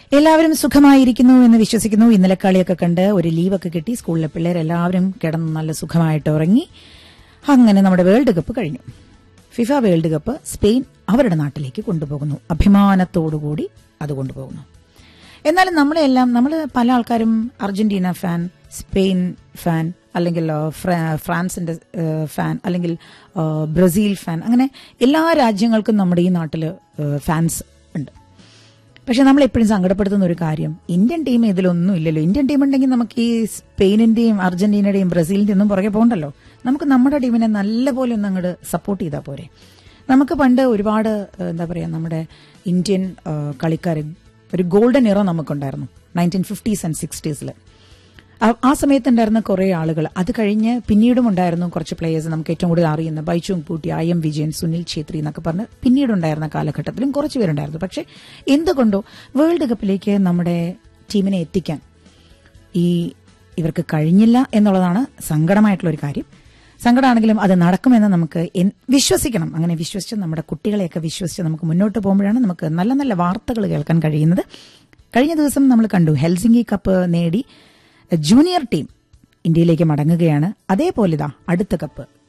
എല്ലാവരും സുഖമായിരിക്കുന്നു എന്ന് വിശ്വസിക്കുന്നു ഇന്നലെ കളിയൊക്കെ കണ്ട് ഒരു ലീവൊക്കെ കിട്ടി സ്കൂളിലെ പിള്ളേരെല്ലാവരും കിടന്ന് നല്ല സുഖമായിട്ട് ഉറങ്ങി അങ്ങനെ നമ്മുടെ വേൾഡ് കപ്പ് കഴിഞ്ഞു ഫിഫ വേൾഡ് കപ്പ് സ്പെയിൻ അവരുടെ നാട്ടിലേക്ക് കൊണ്ടുപോകുന്നു അഭിമാനത്തോടുകൂടി അത് കൊണ്ടുപോകുന്നു എന്നാലും നമ്മളെല്ലാം നമ്മൾ പല ആൾക്കാരും അർജന്റീന ഫാൻ സ്പെയിൻ ഫാൻ അല്ലെങ്കിൽ ആ, ഫ്രാ- ഫ്രാൻസിന്റെ ആ, ഫാൻ അല്ലെങ്കിൽ ആ, ബ്രസീൽ ഫാൻ അങ്ങനെ എല്ലാ രാജ്യങ്ങൾക്കും നമ്മുടെ ഈ നാട്ടിൽ ഫാൻസ് ഉണ്ട് പക്ഷെ നമ്മൾ എപ്പോഴും സങ്കടപ്പെടുത്തുന്ന ഒരു കാര്യം ഇന്ത്യൻ ടീം ഇതിലൊന്നും ഇല്ലല്ലോ ഇന്ത്യൻ ടീം ഉണ്ടെങ്കിൽ നമുക്ക് ഈ സ്പെയിനിന്റെയും അർജന്റീനയുടെയും ബ്രസീലിന്റെയും ഒന്നും പുറകെ പോകണ്ടല്ലോ നമുക്ക് നമ്മുടെ ടീമിനെ നല്ലപോലെ ഒന്ന് അങ്ങോട്ട് സപ്പോർട്ട് ചെയ്താൽ പോരെ നമുക്ക് പണ്ട് ഒരുപാട് ഏഹ്, എന്താ പറയാ നമ്മുടെ ഇന്ത്യൻ കളിക്കാർ ഒരു ഗോൾഡൻ ഇറ നമുക്കുണ്ടായിരുന്നു നയൻറ്റീൻ ഫിഫ്റ്റീസ് ആൻഡ് സിക്സ്റ്റീസിൽ ആ സമയത്തുണ്ടായിരുന്ന കുറേ ആളുകൾ അത് കഴിഞ്ഞ് പിന്നീടും ഉണ്ടായിരുന്നു കുറച്ച് പ്ലേയേഴ്സ് നമുക്ക് ഏറ്റവും കൂടുതൽ അറിയുന്ന ബൈച്ചുങ് പൂട്ടി ഐ എം വിജയൻ സുനിൽ ഛേത്രി എന്നൊക്കെ പറഞ്ഞ് പിന്നീടുണ്ടായിരുന്ന കാലഘട്ടത്തിലും കുറച്ച് പേരുണ്ടായിരുന്നു പക്ഷെ എന്തുകൊണ്ടോ വേൾഡ് കപ്പിലേക്ക് നമ്മുടെ ടീമിനെ എത്തിക്കാൻ ഈ ഇവർക്ക് കഴിഞ്ഞില്ല എന്നുള്ളതാണ് സങ്കടമായിട്ടുള്ള ഒരു കാര്യം സങ്കടമാണെങ്കിലും അത് നടക്കുമെന്ന് നമുക്ക് എൻ- വിശ്വസിക്കണം അങ്ങനെ വിശ്വസിച്ച് നമ്മുടെ കുട്ടികളെയൊക്കെ വിശ്വസിച്ച് നമുക്ക് മുന്നോട്ട് പോകുമ്പോഴാണ് നമുക്ക് നല്ല നല്ല വാർത്തകൾ കേൾക്കാൻ കഴിയുന്നത് കഴിഞ്ഞ ദിവസം നമ്മൾ കണ്ടു ഹെൽസിംഗി കപ്പ് നേടി ജൂനിയർ ടീം ഇന്ത്യയിലേക്ക് മടങ്ങുകയാണ് അതേപോലെ ഇതാ അടുത്ത കപ്പ്